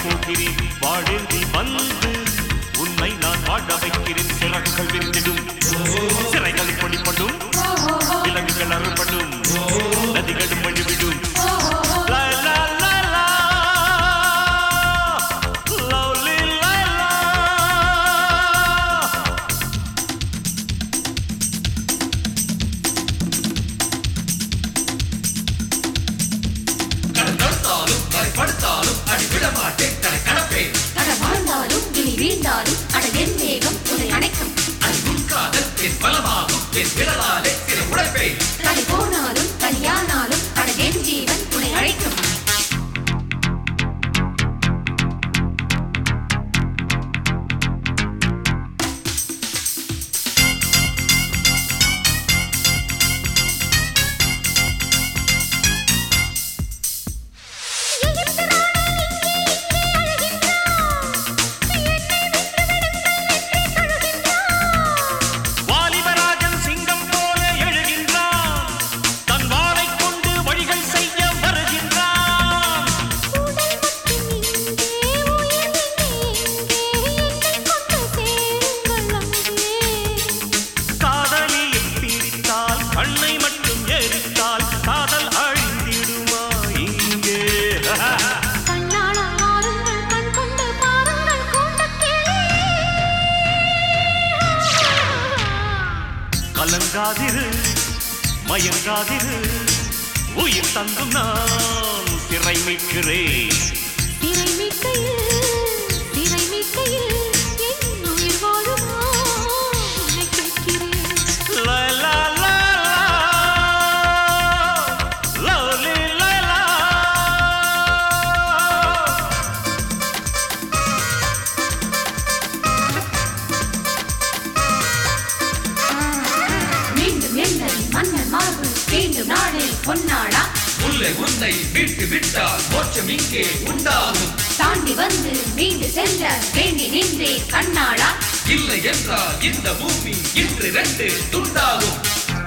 போகிறேன் வாழேந்தி வந்து உன்னை நான் வாழ வைக்கிறேன் சிறகுகள் விரிந்திடும் சிறைகள் பொடிப்படும் விலங்குகள் அறுபடும் நதிகளும் வழிவிடும் லா, லா, லா, லா. Lovely Laila. கடந்தாலும் படுத்தாலும் அடி விட மாட்டேன் கடை கடப்பேன் அட வாழ்ந்தாலும் இனி வீழ்ந்தாலும் அட என் வேகம் உன்னை அணைக்கும் அடி உட்காதல் என் பலமாகும் என் விரலாலே சில உழைப்பேன் தனி போனாலும் தனியானாலும் அட என் ஜீவன் உன்னை அழைக்கும் வாலிபராஜன் சிங்கம் போல எழுகின்றான் தன் வாளைக் கொண்டு வழிகள் செய்ய வருகின்றான் காதலியை பிரித்தால் கண்ணை மட்டும் எரித்தால் காதல் அழிந்திடுமா இங்கே கலங்காதிரு மயங்காதிரு உயிர் தங்கும் நான் சிறை மீட்கிறேன் லா, லா, லா, லா. Lovely Laila. மீண்டும் என்னை மன்னன் மார்பு வேண்டும் நாளே பொன்னாடா உள்ளே உன்னை விட்டு விட்டால் மோட்சம் இங்கே உண்டாகும் தாண்டி வந்து மீண்டு செல்ல வேண்டி நின்றே கண்ணாடா இல்லை என்றால் இந்த பூமி இன்று ரெண்டு துண்டாகும்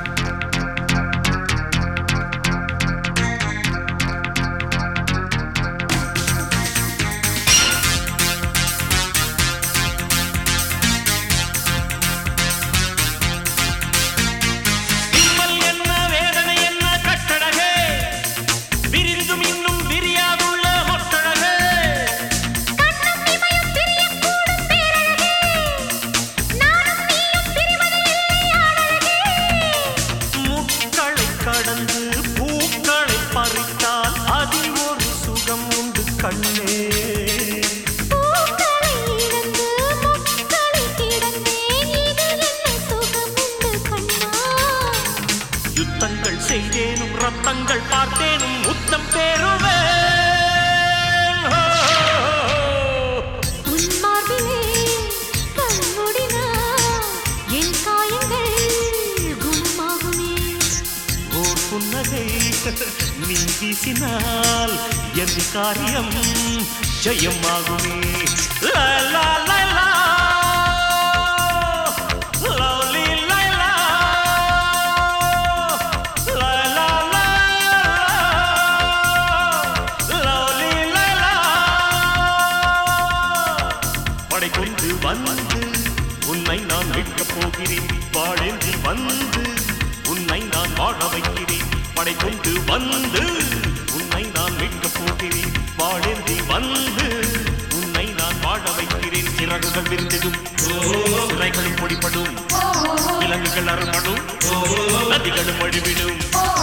விம்மல் என்ன வேதனை என்ன கட்டழகே விரிந்தும் இன்னும் விரியாதுள்ள மொட்டழகே முட்களை கடந்து பூக்களை பறித்தால் அதில் ஒரு சுகம் உண்டு கண்ணே யுத்தங்கள் செய்தேனும் ரத்தங்கள் பார்த்தேனும் முத்தம் பெறுவேன் ஹோ, ஓர் புன்னகை நீ வீசினால் என் காரியம் ஜெயமாகுமே லா, லா, லா, லா. Lovely Laila. லா, லா, லா, லா. Lovely Laila. படை கொண்டு வந்து உன்னை நான் மீட்கப் போகிறேன் வாழேந்தி வந்து உன்னை நான் வாழ வைக்கிறேன் படை கொண்டு வந்து உன்னை நான் மீட்கப் போகிறேன் வாழேந்தி வந்து உன்னை நான் வாழ வைக்கிறேன் சிறகுகள் விரிந்திடும் சிறைகளும் பொடிப்படும் விலங்குகள் அறுபடும் நதிகளும் வழிவிடும்